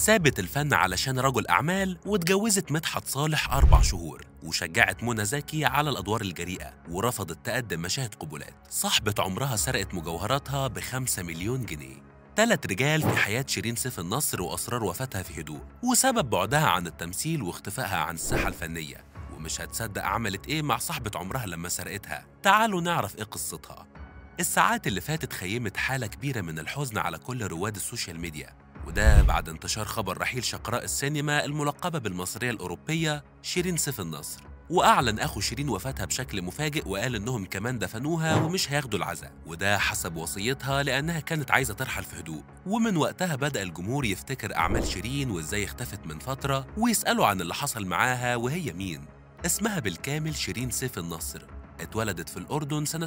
سابت الفن علشان رجل أعمال واتجوزت مدحت صالح أربع شهور وشجعت منى زكي على الأدوار الجريئة ورفضت تقدم مشاهد قبولات صاحبة عمرها سرقت مجوهراتها بخمسة مليون جنيه تلات رجال في حياة شيرين سيف النصر وأسرار وفاتها في هدوء وسبب بعدها عن التمثيل واختفائها عن الساحة الفنية ومش هتصدق عملت إيه مع صاحبة عمرها لما سرقتها تعالوا نعرف إيه قصتها الساعات اللي فاتت خيمت حالة كبيرة من الحزن على كل رواد السوشيال ميديا وده بعد انتشار خبر رحيل شقراء السينما الملقبة بالمصرية الأوروبية شيرين سيف النصر وأعلن أخو شيرين وفاتها بشكل مفاجئ وقال إنهم كمان دفنوها ومش هياخدوا العزاء وده حسب وصيتها لأنها كانت عايزة ترحل في هدوء ومن وقتها بدأ الجمهور يفتكر أعمال شيرين وإزاي اختفت من فترة ويسألوا عن اللي حصل معاها وهي مين اسمها بالكامل شيرين سيف النصر اتولدت في الأردن سنة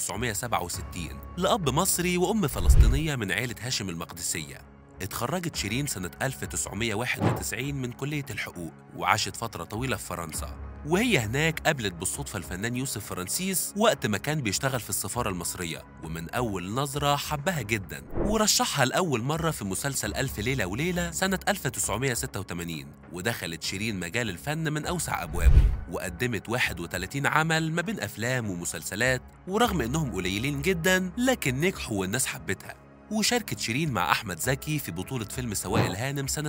1967 لأب مصري وأم فلسطينية من عيلة هاشم المقدسية اتخرجت شيرين سنة 1991 من كلية الحقوق وعاشت فترة طويلة في فرنسا وهي هناك قابلت بالصدفة الفنان يوسف فرانسيس وقت ما كان بيشتغل في السفارة المصرية ومن أول نظرة حبها جدا ورشحها لأول مرة في مسلسل ألف ليلة وليلة سنة 1986 ودخلت شيرين مجال الفن من أوسع أبوابه وقدمت 31 عمل ما بين أفلام ومسلسلات ورغم إنهم قليلين جدا لكن نجحوا والناس حبتها وشاركت شيرين مع أحمد زكي في بطولة فيلم سواق الهانم سنة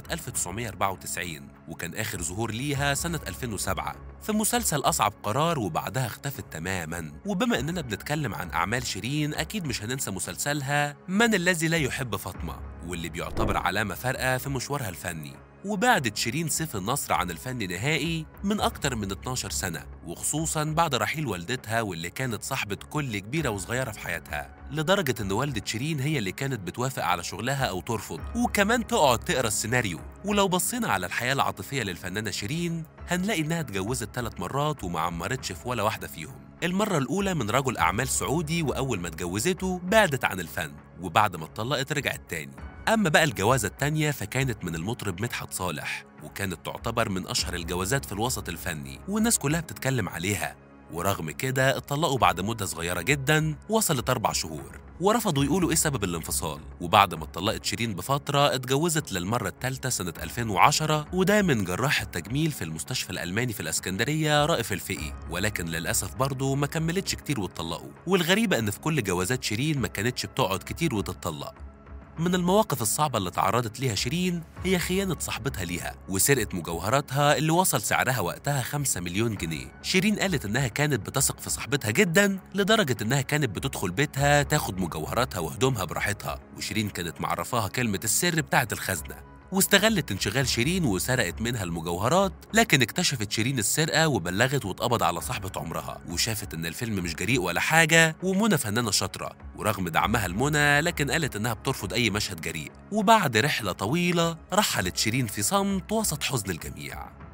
1994 وكان آخر ظهور ليها سنة 2007 في مسلسل أصعب قرار وبعدها اختفت تماما وبما إننا بنتكلم عن أعمال شيرين أكيد مش هننسى مسلسلها من الذي لا يحب فاطمة واللي بيعتبر علامة فارقة في مشوارها الفني وبعدت شيرين سيف النصر عن الفن نهائي من أكتر من 12 سنة وخصوصا بعد رحيل والدتها واللي كانت صاحبة كل كبيرة وصغيرة في حياتها لدرجة إن والدة شيرين هي اللي كانت بتوافق على شغلها أو ترفض وكمان تقعد تقرا السيناريو ولو بصينا على الحياة العاطفية للفنانة شيرين هنلاقي إنها اتجوزت ثلاث مرات وما عمرتش في ولا واحدة فيهم المرة الأولى من رجل أعمال سعودي وأول ما اتجوزته بعدت عن الفن وبعد ما اتطلقت رجعت تاني أما بقى الجوازة التانية فكانت من المطرب مدحت صالح وكانت تعتبر من أشهر الجوازات في الوسط الفني والناس كلها بتتكلم عليها ورغم كده اتطلقوا بعد مدة صغيرة جدا وصلت أربع شهور ورفضوا يقولوا إيه سبب الانفصال وبعد ما اتطلقت شيرين بفترة اتجوزت للمرة الثالثة سنة 2010 وده من جراح التجميل في المستشفى الألماني في الإسكندرية رائف الفقي ولكن للأسف برضه ما كملتش كتير واتطلقوا والغريبة إن في كل جوازات شيرين ما كانتش بتقعد كتير وتتطلق من المواقف الصعبة اللي تعرضت ليها شيرين هي خيانة صاحبتها ليها وسرقة مجوهراتها اللي وصل سعرها وقتها 5 مليون جنيه شيرين قالت إنها كانت بتثق في صاحبتها جدا لدرجة إنها كانت بتدخل بيتها تاخد مجوهراتها وهدومها براحتها وشيرين كانت معرفاها كلمة السر بتاعة الخزنة واستغلت انشغال شيرين وسرقت منها المجوهرات لكن اكتشفت شيرين السرقة وبلغت واتقبض على صاحبة عمرها وشافت ان الفيلم مش جريء ولا حاجة ومنى فنانة شاطرة ورغم دعمها لمنى لكن قالت انها بترفض اي مشهد جريء وبعد رحلة طويلة رحلت شيرين في صمت وسط حزن الجميع